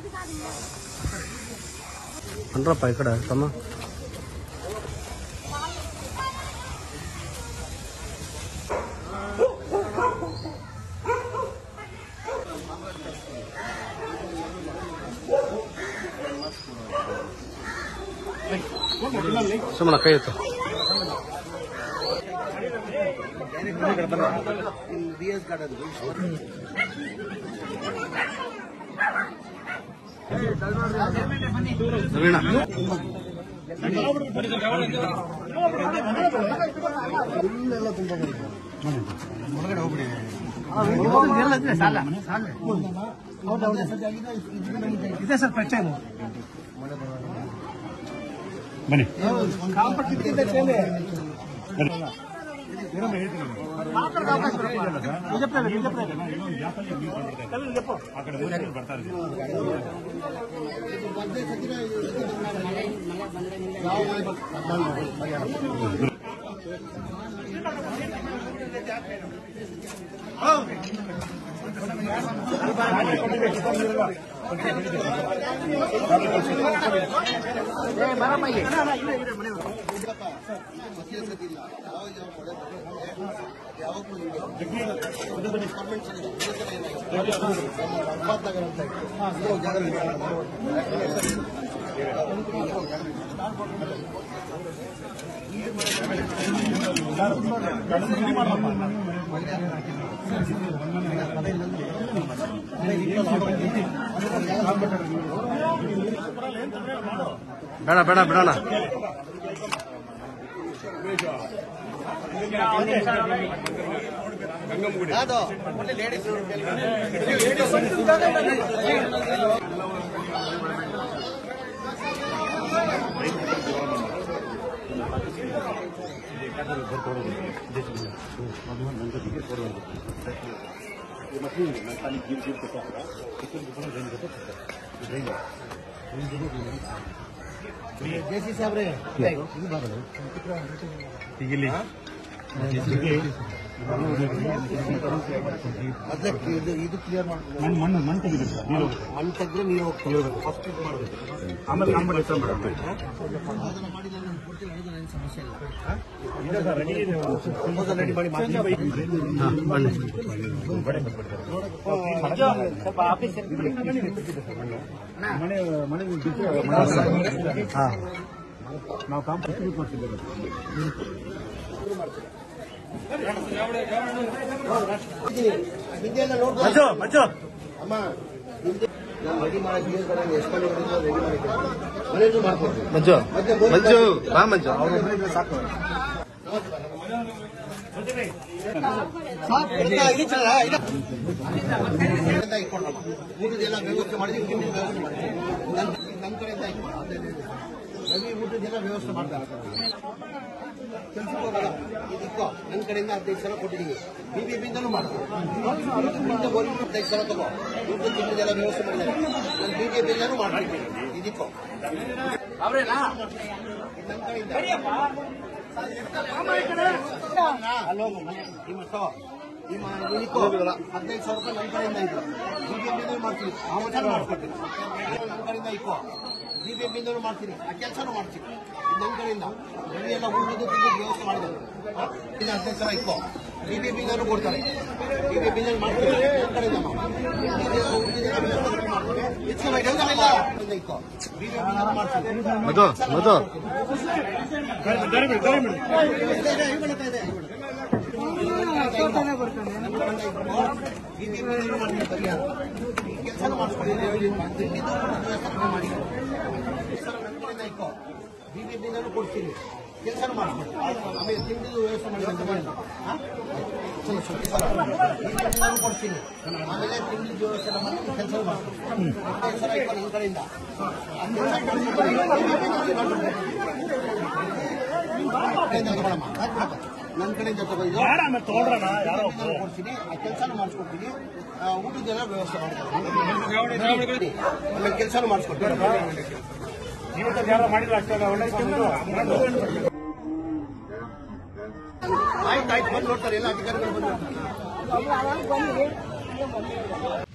ಅಂದ್ರಪ್ಪ ಈ ಕಡೆ ತಮ್ಮ ಸುಮ್ಮನೆ ಕೈ ಇತ್ತು ನವೀಣ ಇದೆ ಸರ್ ಪ್ರಚಾರ ಬನ್ನಿ ಆ ಕಡೆ ಊರಲ್ಲಿ ಬರ್ತಾ ಇದ್ದೀವಿ ಬೇಡ ಬೇಡ ಬಿಡೋಣ ಜೇಸಿ ಸಾಬ್ರೆ ಈಗ ಇಲ್ಲಿ ಅದಕ್ಕೆ ಇದು ಇದು ಕ್ಲಿಯರ್ ಮಾಡ್ಕೊಂಡು ಮಣ್ಣು ಮಣ್ಣು ಮಣ್ಣು ತೆಗಿಬೇಕು ಸರ್ ನೀರು ಮಣ್ಣು ತೆಗೆದ್ರೆ ನೀವು ಹೋಗ್ತೀವಿ ಫಸ್ಟ್ ಇದು ಮಾಡಬೇಕು ಆಮೇಲೆ ನಮ್ಮ ಹೆಸರು ಮಾಡೋದು ಅದನ್ನ ಮಾಡಿ ನಾನು ಕೊಡ್ತೀನಿ ಅದು ಏನು ಸಮಸ್ಯೆ ಇಲ್ಲ ಇದೆ ಸರ್ ರೆಡಿ ಇದೆ ಪ್ರಪೋಸಲ್ ರೆಡಿ ಮಾಡಿ ಮಾಡ್ತೀನಿ ಹಾ, ಬನ್ನಿ ಸ್ವಲ್ಪ ಆಫೀಸ್ ಮನೆ ಮನೆ ಬಿಟ್ಟು ಹಾ ನಾವು ಕಾಂಪಿಟೇಟಿವ್ ಮಾಡ್ತಿದ್ದೇವೆ ಹಿಂದೆಲ್ಲ ನೋಡ್ಬೋದು ಮಜ್ಜು ಮಜ್ಜು ಅಮ್ಮ ಹಿಂದೆ ನಾನು ರೆಡಿ ಮಾಡಕ್ಕೆ ಎಷ್ಟು ಮನೆ ರೆಡಿ ಮಾಡಿದ್ದೀನಿ ಮನೆಯಲ್ಲೂ ಮಾಡ್ಕೊಡ್ತೀನಿ ಮಂಜು ಮತ್ತೆ ಬೋರ್ ಮಂಜು ಬಾ ಮಂಜು ಸಾಕು ಊಟದೆಲ್ಲ ವ್ಯವಸ್ಥೆ ಮಾಡಿದ್ವಿ ತಿಂಡಿ ವ್ಯವಸ್ಥೆ ಮಾಡಿದ್ವಿ ನನ್ನ ನನ್ನ ಕಡೆಯಿಂದ ಇಟ್ಕೊಂಡು ರವಿ ಊಟದೆಲ್ಲ ವ್ಯವಸ್ಥೆ ಮಾಡ್ತಾರೆ ಕೆಲ್ಸಕ್ಕೆ ಹೋಗಲ್ಲ ಇದಕ್ಕೋ ನನ್ನ ಕಡೆಯಿಂದ ಹದಿನೈದು ಸಲ ಕೊಟ್ಟಿದ್ದೀವಿ ಬಿ ಬಿ ಬಿಂದಲೂ ಮಾಡ್ತೀವಿ ಬಿಂದ ಬೋರಿ ಹದಿನೈದು ಸಲ ತಗೋ ಊಟ ತಿಂಡಿದೆಲ್ಲ ವ್ಯವಸ್ಥೆ ಮಾಡಿದ್ದಾರೆ ನಾನು ಬಿ ಬಿ ಬಿಂದಲೂ ಮಾಡ್ಬಿಡ್ತೀನಿ ಇದಕ್ಕೋ ಅವ್ರೇನಾ ನನ್ನ ಕಡೆಯಿಂದ ಅಲ್ಲೋಗು ಮನೆ ನಿಮ್ಮ ತಗೋ ನಿಮ್ಮ ಇದಕ್ಕೋ ಹದಿನೈದು ಸಾವಿರ ರೂಪಾಯಿ ನನ್ನ ಕಡೆಯಿಂದ ಇದು ಬಿ ಬಿ ಬಿಂದಲೂ ಮಾಡ್ತೀನಿ ಆ ಮಜಾನು ಮಾಡ್ಕೊಡ್ತೀನಿ ನನ್ನ ಕಡೆಯಿಂದ ಇಕ್ಕೋ ಬಿ ಬಿ ಬಿಂದಲೂ ಮಾಡ್ತೀನಿ ಆ ಕೆಲಸನೂ ಮಾಡ್ತೀನಿ ಇದು ನನ್ನ ಕಡೆಯಿಂದ ರವಿ ಎಲ್ಲ ಊಟದ ತಿಂಡಿ ವ್ಯವಸ್ಥೆ ಮಾಡಿದ್ದಾರೆ ಇನ್ನು ಹದಿನೈದು ಸಾವಿರ ಇಕ್ಕೋ ಬಿ ಬಿ ಬಿಂದಲೂ ಕೊಡ್ತಾರೆ ಬಿ ಬಿ ಬಿಂದಲೂ ಮಾಡ್ತೀನಿ ನನ್ನ ಕಡೆಯಿಂದ ಇಕ್ಕೋ ಬಿ ಬಿ ಬಿಂದಲೂ ಮಾಡ್ತೀನಿ ಮಧು ಮಧು ಕೆಲಸ ಬಿಬಿಪಿನಲ್ಲೂ ಕೊಡ್ತೀನಿ ಕೆಲಸ ಮಾಡಿಸ್ಕೊಡಿ ಆಮೇಲೆ ತಿಂಡಿದು ವ್ಯವಸ್ಥೆ ಮಾಡಿ ಅಂತ ಮಾಡಿ ಹಾ? ಸರಿ, ಸರಿ, ಸರಿ. ಬಿಬಿಪಿನಲ್ಲೂ ಕೊಡ್ತೀನಿ ಆಮೇಲೆ ತಿಂಡಿ ವ್ಯವಸ್ಥೆ ಎಲ್ಲ ಮಾಡಿ ಕೆಲಸ ಮಾಡಿಸ್ಕೊಡಿ ಕೆಲಸ ಆಯ್ತು ನನ್ನ ಕಡೆಯಿಂದ ಆ ಕೆಲಸ ಮಾಡಿಸ್ಕೊಡಿ. ಕಡೆಯಿಂದ ತಗೊಳಮ್ಮ. ಆಯ್ತು, ಆಯ್ತು. ನನ್ನ ಕಡೆಯಿಂದ ತಗೊಂಡು ಆಮೇಲೆ ತಗೊಂಡ್ರಣ್ಣ ಯಾರೋ ಒಬ್ರು. ಕೊಡ್ತೀನಿ ಆ ಕೆಲಸನೂ ಮಾಡಿಸ್ಕೊಡ್ತೀನಿ ಆ, ಊಟದ್ದೆಲ್ಲ ವ್ಯವಸ್ಥೆ ಮಾಡ್ತೀನಿ ಆಮೇಲೆ ಕೆಲಸನೂ ಮಾಡಿಸ್ಕೊಡ್ತೀನಿ ಇವತ್ತು ಯಾರೋ ಮಾಡಿಲ್ಲ ಅಷ್ಟೇ ಒಳ್ಳೆ ಆಯ್ತು ಆಯ್ತು ಬಂದು ನೋಡ್ತಾರೆ ಎಲ್ಲ ಅಧಿಕಾರಿಗಳು ಬಂದು ನೋಡ್ತಾರೆ